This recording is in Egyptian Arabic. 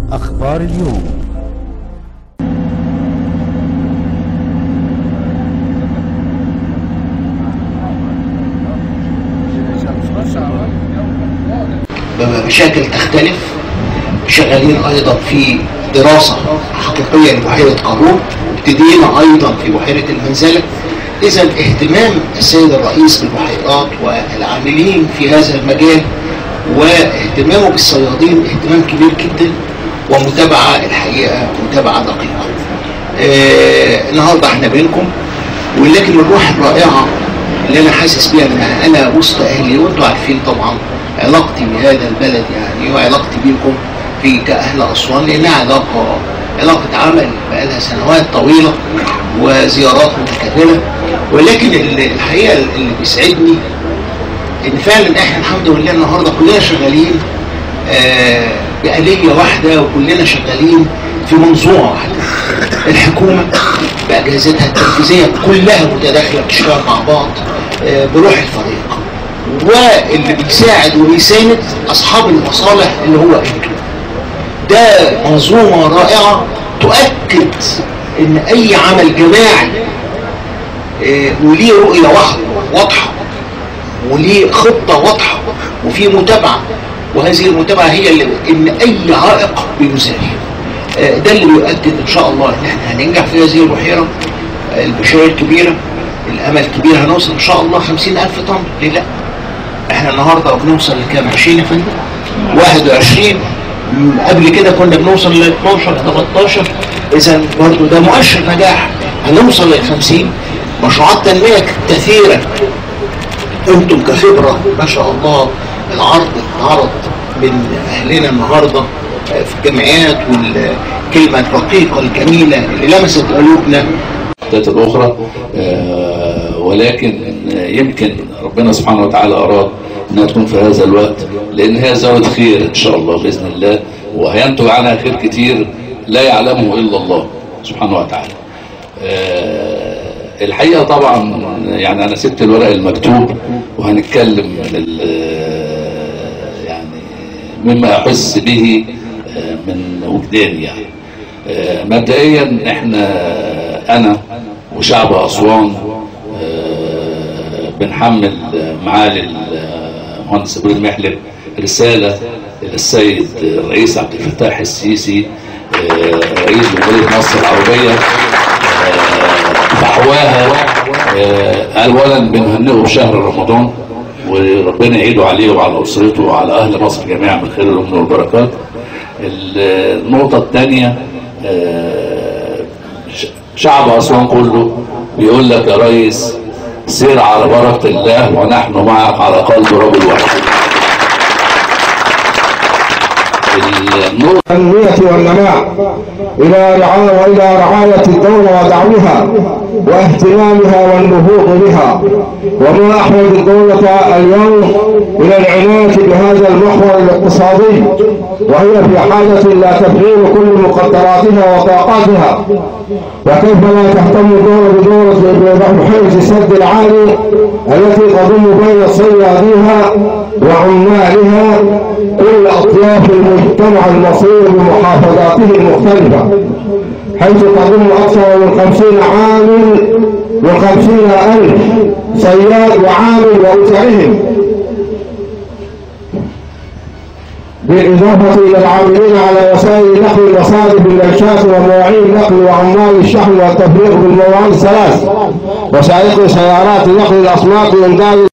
أخبار اليوم بمشاكل تختلف شغالين ايضا في دراسة حقيقية لبحيرة قارون ابتدينا ايضا في بحيرة المنزلة اذا اهتمام السيد الرئيس بالبحيرات والعاملين في هذا المجال واهتمامه بالصيادين اهتمام كبير جدا ومتابعة الحقيقة متابعة دقيقة آه النهاردة احنا بينكم ولكن الروح الرائعة اللي انا حاسس بيها انها انا وسط اهلي وانتوا عارفين طبعا علاقتي بهذا البلد يعني وعلاقتي بيكم في كأهل أسوان لأنها علاقة علاقة عمل بقالها سنوات طويلة وزيارات متكررة ولكن الحقيقة اللي بيسعدني إن فعلا إحنا الحمد لله النهاردة كلنا شغالين آه بآلية واحدة وكلنا شغالين في منظومة واحدة الحكومة بأجهزتها التنفيذية كلها متداخلة بتشتغل مع بعض آه بروح الفريق واللي بيساعد وبيساند اصحاب المصالح اللي هو انتوا ده منظومة رائعة تؤكد ان اي عمل جماعي اه وليه رؤية واضحة وليه خطة واضحة وفي متابعة وهذه المتابعة هي اللي ان اي عائق بيزال اه ده اللي بيؤكد ان شاء الله ان احنا هننجح في هذه البحيرة البشاير كبيرة الامل كبير هنوصل ان شاء الله خمسين الف طن ليه لا احنا النهارده بنوصل لكام 20 يا فندم 21 قبل كده كنا بنوصل ل 12 13 اذا برضه ده مؤشر نجاح هنوصل لل 50 مشروعات تنميه كثيره انتم كخبره ما شاء الله العرض اتعرض من اهلنا النهارده في الجمعيات والكلمه الرقيقه الجميله اللي لمست قلوبنا الاخرى ولكن يمكن ربنا سبحانه وتعالى أراد أنها تكون في هذا الوقت لأن هي زود خير إن شاء الله بإذن الله وهينتج عنها خير كتير لا يعلمه إلا الله سبحانه وتعالى الحقيقة طبعا يعني أنا سبت الورق المكتوب وهنتكلم من يعني مما أحس به من وجداني يعني مبدئيا احنا أنا وشعب أسوان بنحمل معالي المهندس ابراهيم محلب رسالة إلى السيد الرئيس عبد الفتاح السيسي رئيس جمهورية مصر العربية فحواها أولا بنهنئه بشهر رمضان وربنا يعيده عليه وعلى أسرته وعلى أهل مصر جميعا من خير الأمن والبركات النقطة الثانية شعب أسوان كله بيقول لك يا ريس سير على بركة الله ونحن معك على قلب رجل واحد التنمية والنماء إلى رعاية وإلى رعاية الدولة ودعمها واهتمامها والنهوض بها وما أحوج الدولة اليوم إلى العناية بهذا المحور الاقتصادي وهي في حاجة إلى تفعيل كل مقدراتها وطاقاتها وكيف لا تهتم الدولة بدولة بحيرة السد العالي التي تضم بين صياديها وعمالها كل أطياف المجتمع المصري بمحافظاته المختلفة حيث تضم أكثر من خمسين عامل وخمسين ألف صياد وعامل وأسرهم بالإضافة إلى العاملين على وسائل نقل المصادر بالإرشاد ومواعيد النقل وعمال الشحن والتفريغ بالمواعيد الثلاث وسائق سيارات نقل الأصناف وإمداد